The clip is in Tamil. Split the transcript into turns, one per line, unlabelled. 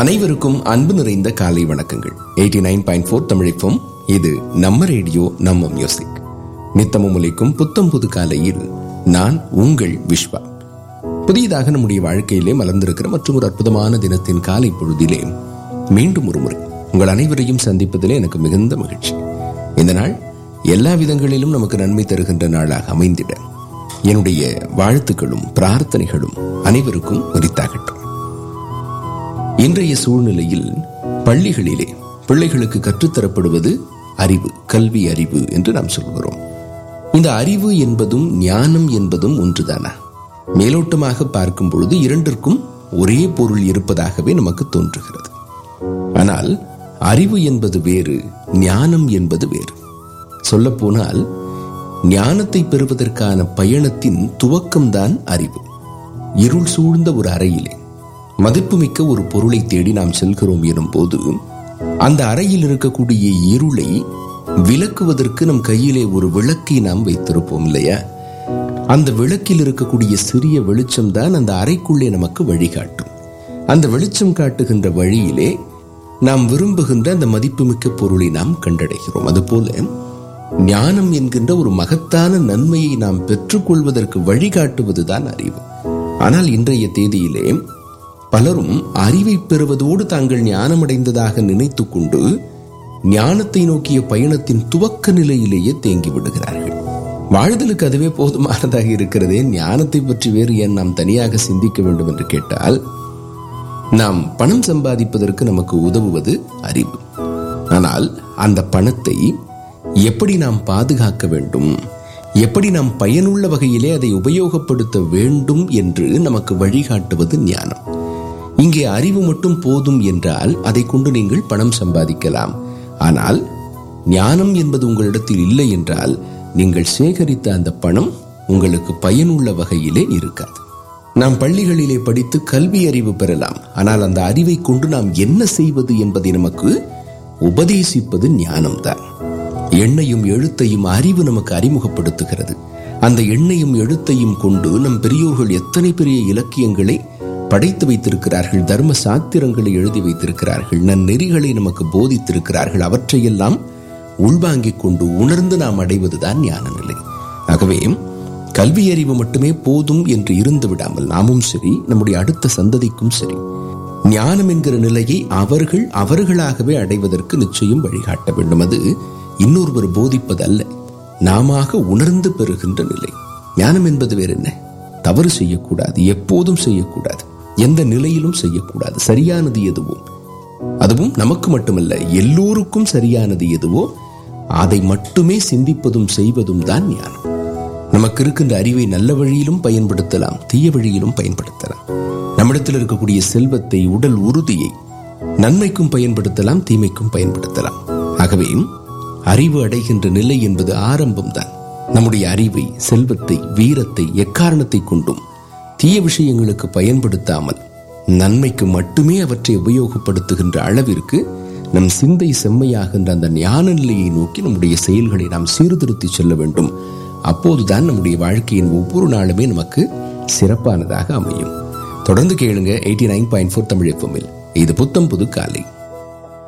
அனைவருக்கும் அன்பு நிறைந்த காலை வணக்கங்கள் எயிட்டி நைன் பாயிண்ட் ஃபோர் தமிழிப்போம் இது நம்ம ரேடியோ நம்ம மியூசிக் நித்தமும் உலைக்கும் புத்தம் புது காலையில் நான் உங்கள் விஸ்வா புதியதாக நம்முடைய வாழ்க்கையிலே மலர்ந்திருக்கிற மற்றும் ஒரு அற்புதமான தினத்தின் காலை பொழுதிலே மீண்டும் ஒரு முறை உங்கள் அனைவரையும் சந்திப்பதிலே எனக்கு மிகுந்த மகிழ்ச்சி இந்த நாள் எல்லா விதங்களிலும் நமக்கு நன்மை தருகின்ற நாளாக அமைந்திட என்னுடைய வாழ்த்துக்களும் பிரார்த்தனைகளும் அனைவருக்கும் உரித்தாகட்டும் இன்றைய சூழ்நிலையில் பள்ளிகளிலே பிள்ளைகளுக்கு கற்றுத்தரப்படுவது அறிவு கல்வி அறிவு என்று நாம் சொல்கிறோம் இந்த அறிவு என்பதும் ஞானம் என்பதும் ஒன்றுதானா மேலோட்டமாக பார்க்கும் பொழுது இரண்டிற்கும் ஒரே பொருள் இருப்பதாகவே நமக்கு தோன்றுகிறது ஆனால் அறிவு என்பது வேறு ஞானம் என்பது வேறு சொல்லப்போனால் ஞானத்தை பெறுவதற்கான பயணத்தின் துவக்கம்தான் அறிவு இருள் சூழ்ந்த ஒரு அறையிலே மதிப்புமிக்க ஒரு பொருளை தேடி நாம் செல்கிறோம் எனும் போது அந்த அறையில் இருக்கக்கூடிய இருளை விளக்குவதற்கு நம் கையிலே ஒரு விளக்கை நாம் வைத்திருப்போம் இல்லையா அந்த விளக்கில் இருக்கக்கூடிய சிறிய வெளிச்சம் தான் அந்த அறைக்குள்ளே நமக்கு வழிகாட்டும் அந்த வெளிச்சம் காட்டுகின்ற வழியிலே நாம் விரும்புகின்ற அந்த மதிப்புமிக்க பொருளை நாம் கண்டடைகிறோம் அதுபோல ஞானம் என்கின்ற ஒரு மகத்தான நன்மையை நாம் பெற்றுக்கொள்வதற்கு வழிகாட்டுவதுதான் அறிவு ஆனால் இன்றைய தேதியிலே பலரும் அறிவை பெறுவதோடு தாங்கள் ஞானமடைந்ததாக நினைத்துக் கொண்டு ஞானத்தை நோக்கிய பயணத்தின் துவக்க நிலையிலேயே தேங்கி விடுகிறார்கள் வாழ்தலுக்கு அதுவே போதுமானதாக இருக்கிறதே ஞானத்தை பற்றி வேறு ஏன் நாம் தனியாக சிந்திக்க வேண்டும் என்று கேட்டால் நாம் பணம் சம்பாதிப்பதற்கு நமக்கு உதவுவது அறிவு ஆனால் அந்த பணத்தை எப்படி நாம் பாதுகாக்க வேண்டும் எப்படி நாம் பயனுள்ள வகையிலே அதை உபயோகப்படுத்த வேண்டும் என்று நமக்கு வழிகாட்டுவது ஞானம் இங்கே அறிவு மட்டும் போதும் என்றால் அதை கொண்டு நீங்கள் பணம் சம்பாதிக்கலாம் ஆனால் ஞானம் என்பது உங்களிடத்தில் இல்லை என்றால் நீங்கள் சேகரித்த அந்த பணம் உங்களுக்கு பயனுள்ள வகையிலே இருக்காது நாம் பள்ளிகளிலே படித்து கல்வி அறிவு பெறலாம் ஆனால் அந்த அறிவை கொண்டு நாம் என்ன செய்வது என்பதை நமக்கு உபதேசிப்பது ஞானம்தான் எண்ணையும் எழுத்தையும் அறிவு நமக்கு அறிமுகப்படுத்துகிறது அந்த எண்ணையும் எழுத்தையும் கொண்டு நம் பெரியோர்கள் எத்தனை பெரிய இலக்கியங்களை படைத்து வைத்திருக்கிறார்கள் தர்ம சாத்திரங்களை எழுதி வைத்திருக்கிறார்கள் நன்னெறிகளை நமக்கு போதித்திருக்கிறார்கள் அவற்றையெல்லாம் உள்வாங்கிக் கொண்டு உணர்ந்து நாம் அடைவதுதான் ஞான நிலை ஆகவே கல்வி அறிவு மட்டுமே போதும் என்று இருந்து விடாமல் நாமும் சரி நம்முடைய அடுத்த சந்ததிக்கும் சரி ஞானம் என்கிற நிலையை அவர்கள் அவர்களாகவே அடைவதற்கு நிச்சயம் வழிகாட்ட வேண்டும் அது இன்னொருவர் போதிப்பது அல்ல நாம உணர்ந்து பெறுகின்ற நிலை ஞானம் என்பது வேற என்ன தவறு செய்யக்கூடாது எப்போதும் செய்யக்கூடாது எந்த நிலையிலும் செய்யக்கூடாது சரியானது எதுவோ அதுவும் நமக்கு மட்டுமல்ல எல்லோருக்கும் சரியானது எதுவோ அதை மட்டுமே சிந்திப்பதும் செய்வதும் தான் ஞானம் நமக்கு இருக்கின்ற அறிவை நல்ல வழியிலும் பயன்படுத்தலாம் தீய வழியிலும் பயன்படுத்தலாம் நம்மிடத்தில் இருக்கக்கூடிய செல்வத்தை உடல் உறுதியை நன்மைக்கும் பயன்படுத்தலாம் தீமைக்கும் பயன்படுத்தலாம் ஆகவே அறிவு அடைகின்ற நிலை என்பது ஆரம்பம்தான் நம்முடைய அறிவை செல்வத்தை வீரத்தை எக்காரணத்தை கொண்டும் தீய விஷயங்களுக்கு பயன்படுத்தாமல் நன்மைக்கு மட்டுமே அவற்றை உபயோகப்படுத்துகின்ற அளவிற்கு நம் சிந்தை செம்மையாகின்ற அந்த ஞான நிலையை நோக்கி நம்முடைய செயல்களை நாம் சீர்திருத்தி செல்ல வேண்டும் அப்போதுதான் நம்முடைய வாழ்க்கையின் ஒவ்வொரு நாளுமே நமக்கு சிறப்பானதாக அமையும் தொடர்ந்து கேளுங்க eighty nine point four Tamil எஃப்எம்மில் இது புத்தம் புது காலை